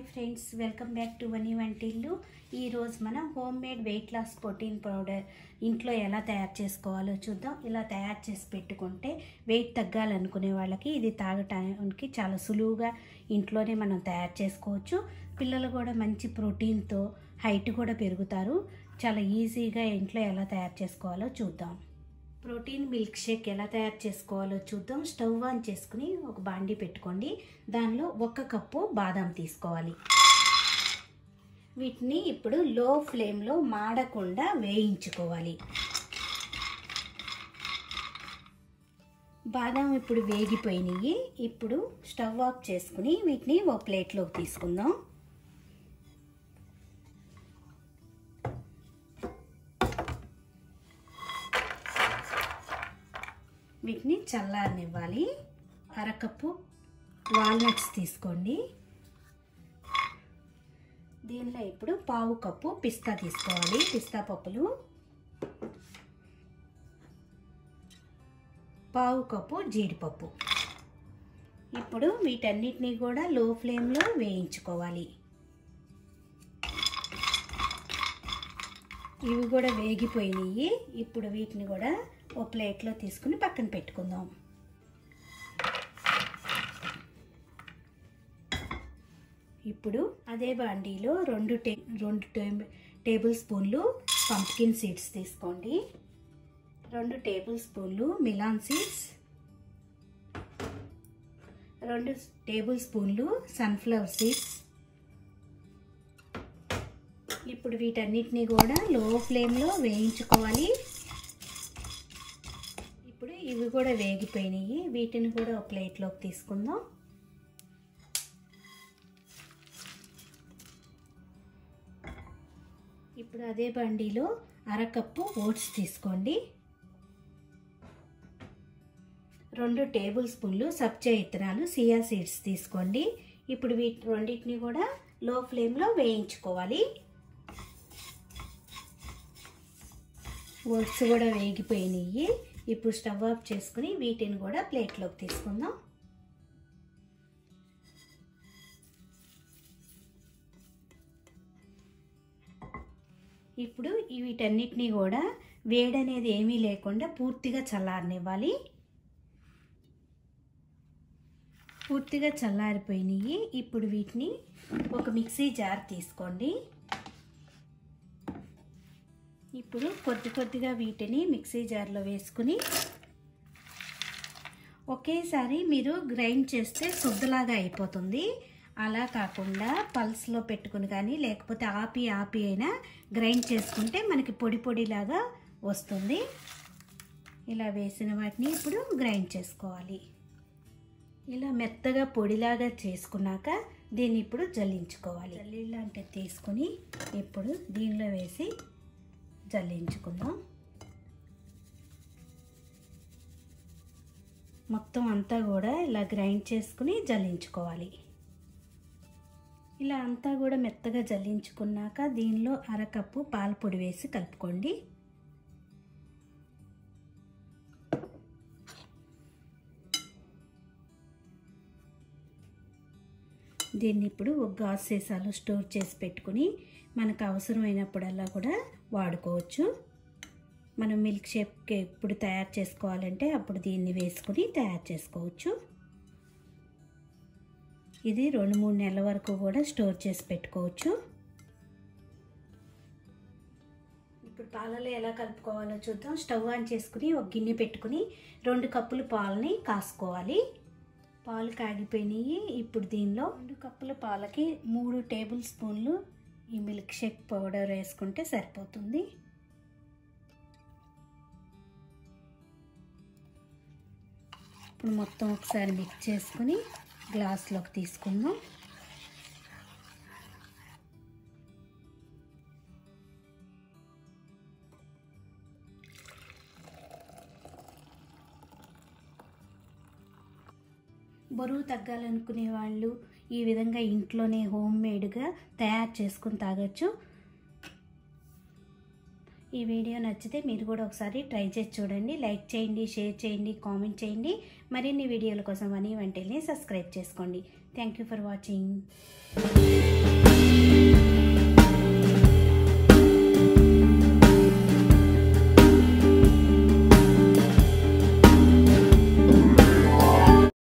friends welcome back to Vani వంటిల్లు ఈరోజు మనం home made weight loss protein powder ఇంట్లో ఎలా తయారు చేసుకోవాలో చూద్దాం ఇలా తయారు చేసి పెట్టుకుంటే వెయిట్ తగ్గాలనుకునే వాళ్ళకి ఇది తాగటానికి చాలా సులువుగా ఇంట్లోనే మనం తయారు చేసుకోవచ్చు పిల్లలు కూడా మంచి ప్రోటీన్తో హైట్ కూడా పెరుగుతారు చాలా ఈజీగా ఇంట్లో ఎలా తయారు చేసుకోవాలో చూద్దాం ప్రోటీన్ మిల్క్ షేక్ ఎలా తయారు చేసుకోవాలో చూద్దాం స్టవ్ ఆన్ చేసుకుని ఒక బాండి పెట్టుకోండి దానిలో ఒక కప్పు బాదం తీసుకోవాలి వీటిని ఇప్పుడు లో ఫ్లేమ్లో మాడకుండా వేయించుకోవాలి బాదం ఇప్పుడు వేగిపోయినాయి ఇప్పుడు స్టవ్ ఆఫ్ చేసుకుని వీటిని ఓ ప్లేట్లోకి తీసుకుందాం వీటిని చల్లారనివ్వాలి అరకప్పు వాల్నట్స్ తీసుకోండి దీనిలో ఇప్పుడు పావు కప్పు పిస్తా తీసుకోవాలి పిస్తా పప్పులు పావు కప్పు జీడిపప్పు ఇప్పుడు వీటన్నిటిని కూడా లో ఫ్లేమ్లో వేయించుకోవాలి ఇవి కూడా వేగిపోయినాయి ఇప్పుడు వీటిని కూడా ఓ ప్లేట్లో తీసుకుని పక్కన పెట్టుకుందాం ఇప్పుడు అదే బాండీలో రెండు టే రెండు టేబుల్ స్పూన్లు పంప్కిన్ సీడ్స్ తీసుకోండి రెండు టేబుల్ స్పూన్లు మిలాన్ సీడ్స్ రెండు టేబుల్ స్పూన్లు సన్ఫ్లవర్ సీడ్స్ ఇప్పుడు వీటన్నిటిని కూడా లో ఫ్లేమ్లో వేయించుకోవాలి ఇప్పుడు ఇవి కూడా వేగిపోయినాయి వీటిని కూడా ఒక ప్లేట్లోకి తీసుకుందాం ఇప్పుడు అదే బండిలో అరకప్పు ఓట్స్ తీసుకోండి రెండు టేబుల్ స్పూన్లు సబ్జా ఇత్తనాలు సియా సీడ్స్ తీసుకోండి ఇప్పుడు వీటి రెండింటిని కూడా లో ఫ్లేమ్లో వేయించుకోవాలి ఓట్స్ కూడా వేగిపోయినాయి ఇప్పుడు స్టవ్ ఆఫ్ చేసుకుని వీటిని కూడా ప్లేట్లోకి తీసుకుందాం ఇప్పుడు వీటన్నిటినీ కూడా వేడనేది ఏమీ లేకుండా పూర్తిగా చల్లారనివ్వాలి పూర్తిగా చల్లారిపోయినాయి ఇప్పుడు వీటిని ఒక మిక్సీ జార్ తీసుకోండి ఇప్పుడు కొద్ది కొద్దిగా వీటిని మిక్సీ జార్లో వేసుకుని ఒకేసారి మీరు గ్రైండ్ చేస్తే శుద్ధలాగా అయిపోతుంది అలా కాకుండా పల్స్లో పెట్టుకుని కానీ లేకపోతే ఆపి ఆపి అయినా గ్రైండ్ చేసుకుంటే మనకి పొడి పొడిలాగా వస్తుంది ఇలా వేసిన వాటిని ఇప్పుడు గ్రైండ్ చేసుకోవాలి ఇలా మెత్తగా పొడిలాగా చేసుకున్నాక దీన్ని ఇప్పుడు జల్లించుకోవాలి జల్లిళ్ళు అంటే తీసుకుని ఇప్పుడు దీనిలో వేసి జల్లించుకుందాం మొత్తం అంతా కూడా ఇలా గ్రైండ్ చేసుకుని జల్లించుకోవాలి ఇలా అంతా కూడా మెత్తగా జల్లించుకున్నాక దీనిలో అరకప్పు పాల పొడి వేసి కలుపుకోండి దీన్ని ఇప్పుడు ఒక గాజు సీసాలో స్టోర్ చేసి పెట్టుకుని మనకు అవసరమైనప్పుడల్లా కూడా వాడుకోవచ్చు మనం మిల్క్ షేక్ ఎప్పుడు తయారు చేసుకోవాలంటే అప్పుడు దీన్ని వేసుకుని తయారు చేసుకోవచ్చు ఇది రెండు మూడు నెలల వరకు కూడా స్టోర్ చేసి పెట్టుకోవచ్చు ఇప్పుడు పాలలో ఎలా కలుపుకోవాలో చూద్దాం స్టవ్ ఆన్ చేసుకుని ఒక గిన్నె పెట్టుకుని రెండు కప్పులు పాలని కాసుకోవాలి పాలు కాగిపోయినాయి ఇప్పుడు దీనిలో రెండు కప్పుల పాలకి మూడు టేబుల్ స్పూన్లు ఈ మిల్క్ షేక్ పౌడర్ వేసుకుంటే సరిపోతుంది ఇప్పుడు మొత్తం ఒకసారి మిక్స్ చేసుకుని గ్లాస్లోకి తీసుకుందాం బరువు తగ్గాలనుకునే వాళ్ళు ఈ విధంగా ఇంట్లోనే హోమ్ మేడ్గా తయారు చేసుకుని తాగొచ్చు ఈ వీడియో నచ్చితే మీరు కూడా ఒకసారి ట్రై చేసి చూడండి లైక్ చేయండి షేర్ చేయండి కామెంట్ చేయండి మరిన్ని వీడియోల కోసం వనీ వంటల్ని సబ్స్క్రైబ్ చేసుకోండి థ్యాంక్ యూ ఫర్ వాచింగ్